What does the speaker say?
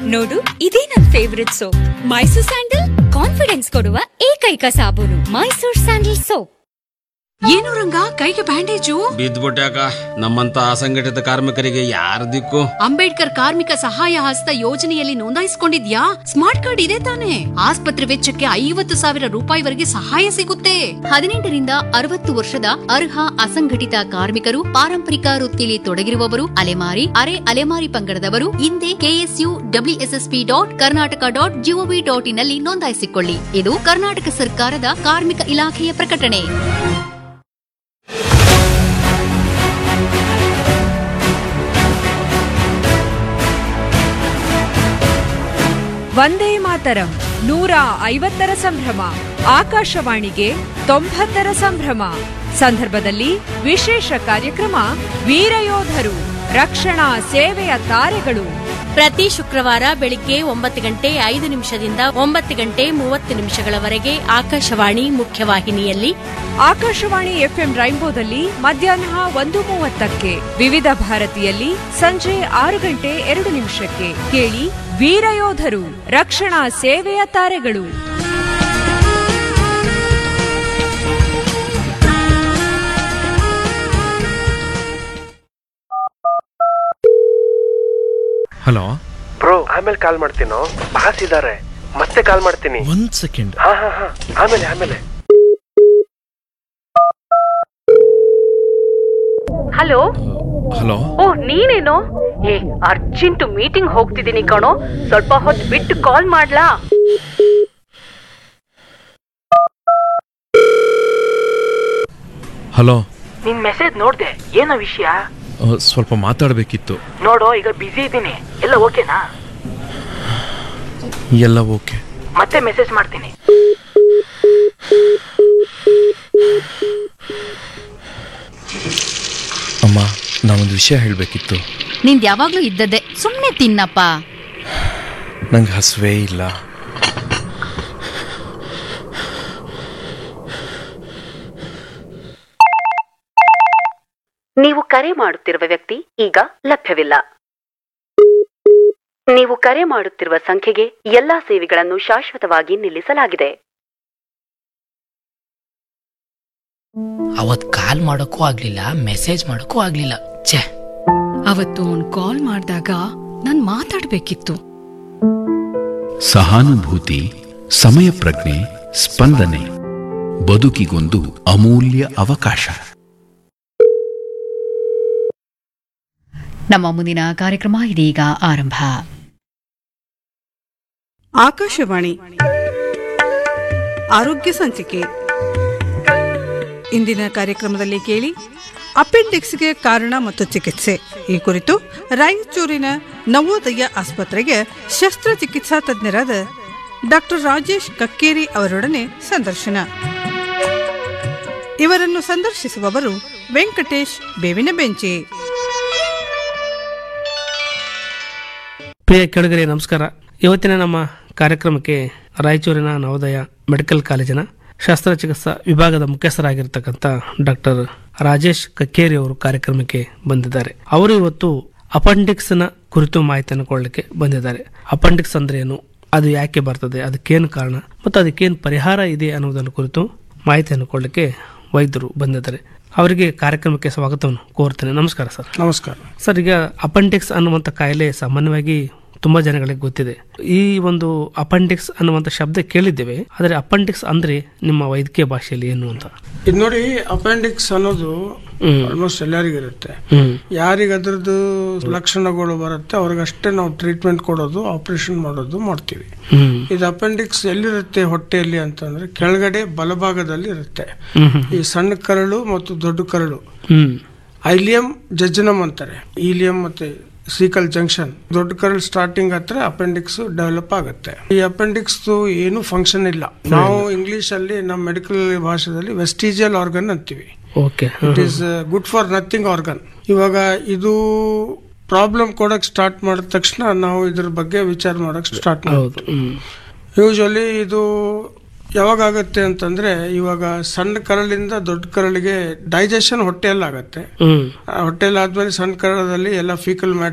ನೋಡು ಇದೇ ನನ್ favourite soap Mysore sandal confidence ಕೊಡುವ ಏಕೈಕ ಸಾಬೂನು ಮೈಸೂರ್ ಸ್ಯಾಂಡಲ್ ಸೋಪ್ ಏನು ರಂಗ ಕೈಗೆ ಬ್ಯಾಂಡೇಜು ಬಿದ್ದ್ಬಿಟ್ಯಾಕ ನಮ್ಮಂತ ಅಸಂಘಟಿತ ಕಾರ್ಮಿಕರಿಗೆ ಯಾರ ದಿಕ್ಕು ಅಂಬೇಡ್ಕರ್ ಕಾರ್ಮಿಕ ಸಹಾಯ ಹಸ್ತ ಯೋಜನೆಯಲ್ಲಿ ನೋಂದಾಯಿಸಿಕೊಂಡಿದ್ಯಾ ಸ್ಮಾರ್ಟ್ ಕಾರ್ಡ್ ಇದೆ ತಾನೆ ಆಸ್ಪತ್ರೆ ವೆಚ್ಚಕ್ಕೆ ಐವತ್ತು ಸಾವಿರ ರೂಪಾಯಿವರೆಗೆ ಸಹಾಯ ಸಿಗುತ್ತೆ ಹದಿನೆಂಟರಿಂದ ಅರವತ್ತು ವರ್ಷದ ಅರ್ಹ ಅಸಂಘಟಿತ ಕಾರ್ಮಿಕರು ಪಾರಂಪರಿಕ ವೃತ್ತಿಲಿ ತೊಡಗಿರುವವರು ಅಲೆಮಾರಿ ಅರೆ ಅಲೆಮಾರಿ ಪಂಗಡದವರು ಹಿಂದೆ KSU WSSP dot Karnataka dot GOV dot ಇನ್ನಲ್ಲಿ ನೋಂದಾಯಿಸಿಕೊಳ್ಳಿ ಇದು ಕರ್ನಾಟಕ ಸರ್ಕಾರದ ಕಾರ್ಮಿಕ ಇಲಾಖೆಯ ಪ್ರಕಟಣೆ ವಂದೇ ಮಾತರಂ ನೂರ ಐವತ್ತರ ಸಂಭ್ರಮ ಆಕಾಶವಾಣಿಗೆ ತೊಂಬತ್ತರ ಸಂಭ್ರಮ ಸಂದರ್ಭದಲ್ಲಿ ವಿಶೇಷ ಕಾರ್ಯಕ್ರಮ ವೀರಯೋಧರು ರಕ್ಷಣಾ ಸೇವೆಯ ತಾರೆಗಳು ಪ್ರತಿ ಶುಕ್ರವಾರ ಬೆಳಿಗ್ಗೆ ಒಂಬತ್ತು ಗಂಟೆ ಐದು ನಿಮಿಷದಿಂದ ಒಂಬತ್ತು ಗಂಟೆ ಮೂವತ್ತು ನಿಮಿಷಗಳವರೆಗೆ ಆಕಾಶವಾಣಿ ಮುಖ್ಯವಾಹಿನಿಯಲ್ಲಿ ಆಕಾಶವಾಣಿ ಎಫ್ಎಂ ರೈನ್ಬೋದಲ್ಲಿ ಮಧ್ಯಾಹ್ನ ಒಂದು ಮೂವತ್ತಕ್ಕೆ ವಿವಿಧ ಭಾರತಿಯಲ್ಲಿ ಸಂಜೆ ಆರು ಗಂಟೆ ಎರಡು ನಿಮಿಷಕ್ಕೆ ಕೇಳಿ ವೀರಯೋಧರು ರಕ್ಷಣಾ ಸೇವೆಯ ತಾರೆಗಳು ಹಲೋ ಬ್ರೋ ಆಮೇಲೆ ಕಾಲ್ ಮಾಡ್ತೀನೋ ಬಾಸ್ ಇದಾರೆ ಮತ್ತೆ ಕಾಲ್ ಮಾಡ್ತೀನಿ ಒಂದ್ ಸೆಕೆಂಡ್ ಹಾ ಹಾ ಹಾ ಆಮೇಲೆ ಆಮೇಲೆ ಹಲೋ ಹಲೋ ಓ ನೀನೇನು ಏ ಅರ್ಜೆಂಟ್ ಮೀಟಿಂಗ್ ಹೋಗ್ತಿದ್ದೀನಿ ಕಣೋ ಸ್ವಲ್ಪ ಹೊತ್ತು ಬಿಟ್ಟು ಕಾಲ್ ಮಾಡ್ಲಾ ಹಲೋ ನಿನ್ ಮೆಸೇಜ್ ನೋಡ್ದೆ ಏನೋ ವಿಷಯ ಅ, ಸ್ವಲ್ಪ ಮಾತಾಡಬೇಕಿತ್ತು ನೋಡು ಈಗ ಬಿಸಿ ಇದ್ದೀನಿ ಎಲ್ಲ ಓಕೆನಾ ಎಲ್ಲ ಓಕೆ ಮತ್ತೆ ಮೆಸೇಜ್ ಮಾಡ್ತೀನಿ ಅಮ್ಮ ನಾನೊಂದು ವಿಷಯ ಹೇಳಬೇಕಿತ್ತು ನಿಂದ್ ಯಾವಾಗ್ಲೂ ಇದ್ದದ್ದೇ ಸುಮ್ನೆ ತಿನ್ನಪ್ಪ ನಂಗೆ ಹಸುವೇ ಇಲ್ಲ ನೀವು ಕರೆ ಮಾಡುತ್ತಿರುವ ವ್ಯಕ್ತಿ ಈಗ ಲಭ್ಯವಿಲ್ಲ ನೀವು ಕರೆ ಮಾಡುತ್ತಿರುವ ಸಂಖ್ಯೆಗೆ ಎಲ್ಲಾ ಸೇವೆಗಳನ್ನು ಶಾಶ್ವತವಾಗಿ ನಿಲ್ಲಿಸಲಾಗಿದೆ ಅವತ್ ಕಾಲ್ ಮಾಡೋಕ್ಕೂ ಆಗ್ಲಿಲ್ಲ ಮೆಸೇಜ್ ಮಾಡೋಕ್ಕೂ ಆಗ್ಲಿಲ್ಲ ಛೇ ಅವತ್ತು ಅವ್ನ್ ಕಾಲ್ ಮಾಡಿದಾಗ ನಾನ್ ಮಾತಾಡ್ಬೇಕಿತ್ತು ಸಹಾನುಭೂತಿ ಸಮಯ ಪ್ರಜ್ಞೆ ಸ್ಪಂದನೆ ಬದುಕಿಗೊಂದು ಅಮೂಲ್ಯ ಅವಕಾಶ ನಮ್ಮ ಮುಂದಿನ ಕಾರ್ಯಕ್ರಮ ಇದೀಗ ಆರಂಭ ಆಕಾಶವಾಣಿ ಆರೋಗ್ಯ ಸಂಚಿಕೆ ಇಂದಿನ ಕಾರ್ಯಕ್ರಮದಲ್ಲಿ ಕೇಳಿ ಅಪೆಂಡಿಕ್ಸ್ಗೆ ಕಾರಣ ಮತ್ತು ಚಿಕಿತ್ಸೆ ಈ ಕುರಿತು ರಾಯಚೂರಿನ ನವೋದಯ ಆಸ್ಪತ್ರೆಗೆ ಶಸ್ತ್ರಚಿಕಿತ್ಸಾ ತಜ್ಞರಾದ ಡಾಕ್ಟರ್ ರಾಜೇಶ್ ಕಕ್ಕೇರಿ ಅವರೊಡನೆ ಸಂದರ್ಶನ ಇವರನ್ನು ಸಂದರ್ಶಿಸುವವರು ವೆಂಕಟೇಶ್ ಬೇವಿನ ಬೆಂಚಿ ಪ್ರಿಯ ಕೆಳಗರೆ ನಮಸ್ಕಾರ ಇವತ್ತಿನ ನಮ್ಮ ಕಾರ್ಯಕ್ರಮಕ್ಕೆ ರಾಯಚೂರಿನ ನವೋದಯ ಮೆಡಿಕಲ್ ಕಾಲೇಜಿನ ಶಸ್ತ್ರಚಿಕಿತ್ಸಾ ವಿಭಾಗದ ಮುಖ್ಯಸ್ಥರಾಗಿರ್ತಕ್ಕಂಥ ಡಾಕ್ಟರ್ ರಾಜೇಶ್ ಕಕ್ಕೇರಿ ಅವರು ಕಾರ್ಯಕ್ರಮಕ್ಕೆ ಬಂದಿದ್ದಾರೆ ಅವರು ಇವತ್ತು ಅಪೆಂಡಿಕ್ಸ್ ನ ಕುರಿತು ಮಾಹಿತಿಯನ್ನು ಕೊಡಲಿಕ್ಕೆ ಬಂದಿದ್ದಾರೆ ಅಪೆಂಡಿಕ್ಸ್ ಅಂದ್ರೆ ಏನು ಅದು ಯಾಕೆ ಬರ್ತದೆ ಅದಕ್ಕೇನು ಕಾರಣ ಮತ್ತು ಅದಕ್ಕೇನು ಪರಿಹಾರ ಇದೆ ಅನ್ನೋದನ್ನು ಕುರಿತು ಮಾಹಿತಿಯನ್ನು ಕೊಡಲಿಕ್ಕೆ ವೈದ್ಯರು ಬಂದಿದ್ದಾರೆ ಅವರಿಗೆ ಕಾರ್ಯಕ್ರಮಕ್ಕೆ ಸ್ವಾಗತವನ್ನು ಕೋರ್ತೇನೆ ನಮಸ್ಕಾರ ಸರ್ ನಮಸ್ಕಾರ ಸರ್ ಈಗ ಅಪೆಂಡಿಕ್ಸ್ ಅನ್ನುವಂಥ ಕಾಯಿಲೆ ಸಾಮಾನ್ಯವಾಗಿ ತುಂಬಾ ಜನಗಳಿಗೆ ಗೊತ್ತಿದೆ ಈ ಒಂದು ಅಪೆಂಡಿಕ್ಸ್ ಅನ್ನುವಂಥ ಶಬ್ದ ಕೇಳಿದ್ದೇವೆ ಆದರೆ ಅಪೆಂಡಿಕ್ಸ್ ಅಂದ್ರೆ ನಿಮ್ಮ ವೈದ್ಯಕೀಯ ಭಾಷೆಯಲ್ಲಿ ಏನು ಅಂತ ಇದು ನೋಡಿ ಅಪೆಂಡಿಕ್ಸ್ ಅನ್ನೋದು ಹ್ಮ್. ಆಲ್ಮೋಸ್ಟ್ ಎಲ್ಲರಿಗೂ ಇರುತ್ತೆ ಹ್ಮ್. ಯಾರಿಗೆ ಅದ್ರದ್ದು ಲಕ್ಷಣಗಳು ಬರುತ್ತೆ ಅವ್ರಿಗಷ್ಟೇ ನಾವು ಟ್ರೀಟ್ಮೆಂಟ್ ಕೊಡೋದು ಆಪರೇಷನ್ ಮಾಡೋದು ಮಾಡ್ತೀವಿ ಹ್ಮ್. ಇದು ಅಪೆಂಡಿಕ್ಸ್ ಎಲ್ಲಿರುತ್ತೆ ಹೊಟ್ಟೆಯಲ್ಲಿ ಅಂತಂದ್ರೆ ಕೆಳಗಡೆ ಬಲಭಾಗದಲ್ಲಿ ಇರುತ್ತೆ ಹ್ಮ್ ಹ್ಮ್. ಈ ಸಣ್ಣ ಕರಳು ಮತ್ತು ದೊಡ್ಡ ಕರಳು ಹ್ಮ್ ಐಲಿಯಂ ಜಜ್ಜನಮ್ ಅಂತಾರೆ ಈಲಿಯಂ ಮತ್ತೆ ಸೀಕಲ್ ಜಂಕ್ಷನ್ ದೊಡ್ಡ ಕರಳು ಸ್ಟಾರ್ಟಿಂಗ್ ಹತ್ರ ಅಪೆಂಡಿಕ್ಸ್ ಡೆವಲಪ್ ಆಗುತ್ತೆ ಈ ಅಪೆಂಡಿಕ್ಸ್ ಏನು ಫಂಕ್ಷನ್ ಇಲ್ಲ ನಾವು ಇಂಗ್ಲಿಷ್ ಅಲ್ಲಿ ನಮ್ಮ ಮೆಡಿಕಲ್ ಭಾಷೆದಲ್ಲಿ ವೆಸ್ಟಿಜಿಯಲ್ ಆರ್ಗನ್ ಅಂತೀವಿ okay it is good for nothing organ ಇವಾಗ ಇದು ಪ್ರಾಬ್ಲಮ್ ಕೊಡಕ್ ಸ್ಟಾರ್ಟ್ ಮಾಡಿದ ತಕ್ಷಣ ನಾವು ಇದ್ರ ಬಗ್ಗೆ ವಿಚಾರ ಮಾಡಕ್ ಸ್ಟಾರ್ಟ್ ಹೌದು ಹ್ಮ್. ಯೂಶಲಿ ಇದು ಯಾವಾಗ ಆಗುತ್ತೆ ಅಂತಂದ್ರೆ ಇವಾಗ ಸಣ್ಣ ಕರಳಿಂದ ದೊಡ್ಡ ಕರಳಿಗೆ ಡೈಜೆಷನ್ ಹೊಟ್ಟೆಯಲ್ಲಿ ಆಗುತ್ತೆ ಹ್ಮ್ ಆ ಹೊಟ್ಟೆಯಲ್ಲಿ ಆದ್ಮೇಲೆ ಸಣ್ಣ ಕರಳದಲ್ಲಿ ಎಲ್ಲ ಫೀಕಲ್ ಮ್ಯಾಟರ್